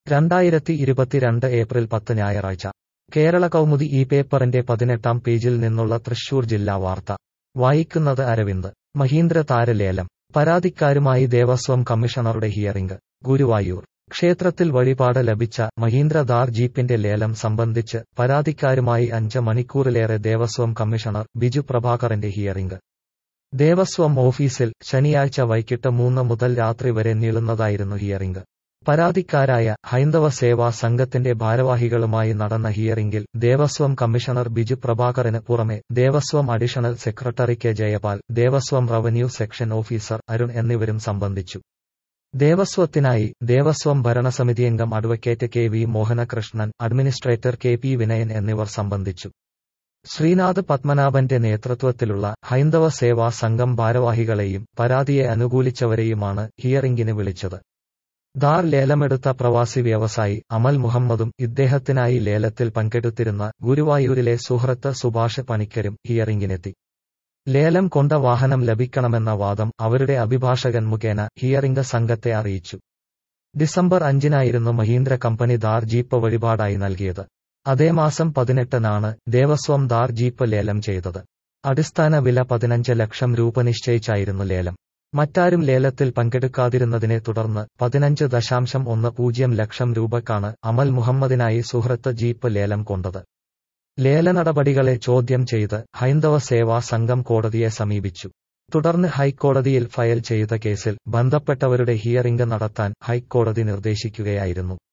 രണ്ടായിരത്തി ഇരുപത്തിരണ്ട് ഏപ്രിൽ പത്ത് ഞായറാഴ്ച കേരള കൗമുദി ഈ പേപ്പറിന്റെ പതിനെട്ടാം പേജിൽ നിന്നുള്ള തൃശൂർ ജില്ലാ വാർത്ത വായിക്കുന്നത് അരവിന്ദ് മഹീന്ദ്ര താരലേലം പരാതിക്കാരുമായി ദേവസ്വം കമ്മീഷണറുടെ ഹിയറിംഗ് ഗുരുവായൂർ ക്ഷേത്രത്തിൽ വഴിപാട് ലഭിച്ച മഹീന്ദ്ര ധാർ ജീപ്പിന്റെ ലേലം സംബന്ധിച്ച് പരാതിക്കാരുമായി അഞ്ച് മണിക്കൂറിലേറെ ദേവസ്വം കമ്മീഷണർ ബിജു പ്രഭാകറിന്റെ ഹിയറിംഗ് ദേവസ്വം ഓഫീസിൽ ശനിയാഴ്ച വൈകിട്ട് മൂന്ന് മുതൽ രാത്രി വരെ നീളുന്നതായിരുന്നു ഹിയറിംഗ് പരാതിക്കാരായ ഹൈന്ദവ സേവാ സംഘത്തിന്റെ ഭാരവാഹികളുമായി നടന്ന ഹിയറിംഗിൽ ദേവസ്വം കമ്മീഷണർ ബിജു പ്രഭാകറിന് പുറമെ Devaswom additional secretary K Jayapal Devaswom revenue section officer Arun എന്നിവരും സംബന്ധിച്ചു ദേവസ്വത്തിനായി ദേവസ്വം ഭരണസമിതിയംഗം advocate K V Mohanakrishnan administrator K P Vinayan എന്നിവർ സംബന്ധിച്ചു ശ്രീനാഥ് പത്മനാഭന്റെ നേതൃത്വത്തിലുള്ള ഹൈന്ദവ സേവാ സംഘം ഭാരവാഹികളെയും പരാതിയെ അനുകൂലിച്ചവരെയുമാണ് ഹിയറിംഗിന് വിളിച്ചത് ധാർ ലേലമെടുത്ത പ്രവാസി വ്യവസായി അമൽ മുഹമ്മദും ഇദ്ദേഹത്തിനായി ലേലത്തിൽ പങ്കെടുത്തിരുന്ന ഗുരുവായൂരിലെ സുഹൃത്ത് സുഭാഷ് പണിക്കരും ഹിയറിംഗിനെത്തി ലേലം കൊണ്ട വാഹനം ലഭിക്കണമെന്ന വാദം അവരുടെ അഭിഭാഷകൻ മുഖേന ഹിയറിംഗ് സംഘത്തെ അറിയിച്ചു ഡിസംബർ അഞ്ചിനായിരുന്നു മഹീന്ദ്ര കമ്പനി ധാർ ജീപ്പ് വഴിപാടായി നൽകിയത് അതേ മാസം പതിനെട്ടിനാണ് ദേവസ്വം ധാർ ജീപ്പ് ലേലം ചെയ്തത് അടിസ്ഥാന വില പതിനഞ്ച് ലക്ഷം രൂപ നിശ്ചയിച്ചായിരുന്നു ലേലം മറ്റാരും ലേലത്തിൽ പങ്കെടുക്കാതിരുന്നതിനെ തുടർന്ന് പതിനഞ്ച് ദശാംശം ഒന്ന് പൂജ്യം ലക്ഷം രൂപക്കാണ് അമൽ മുഹമ്മദിനായി സുഹൃത്ത് ജീപ്പ് ലേലം കൊണ്ടത് ലേല നടപടികളെ ചോദ്യം ചെയ്ത് ഹൈന്ദവ സേവാ സംഘം കോടതിയെ സമീപിച്ചു തുടർന്ന് ഹൈക്കോടതിയിൽ ഫയൽ ചെയ്ത കേസിൽ ബന്ധപ്പെട്ടവരുടെ ഹിയറിംഗ് നടത്താൻ ഹൈക്കോടതി നിർദ്ദേശിക്കുകയായിരുന്നു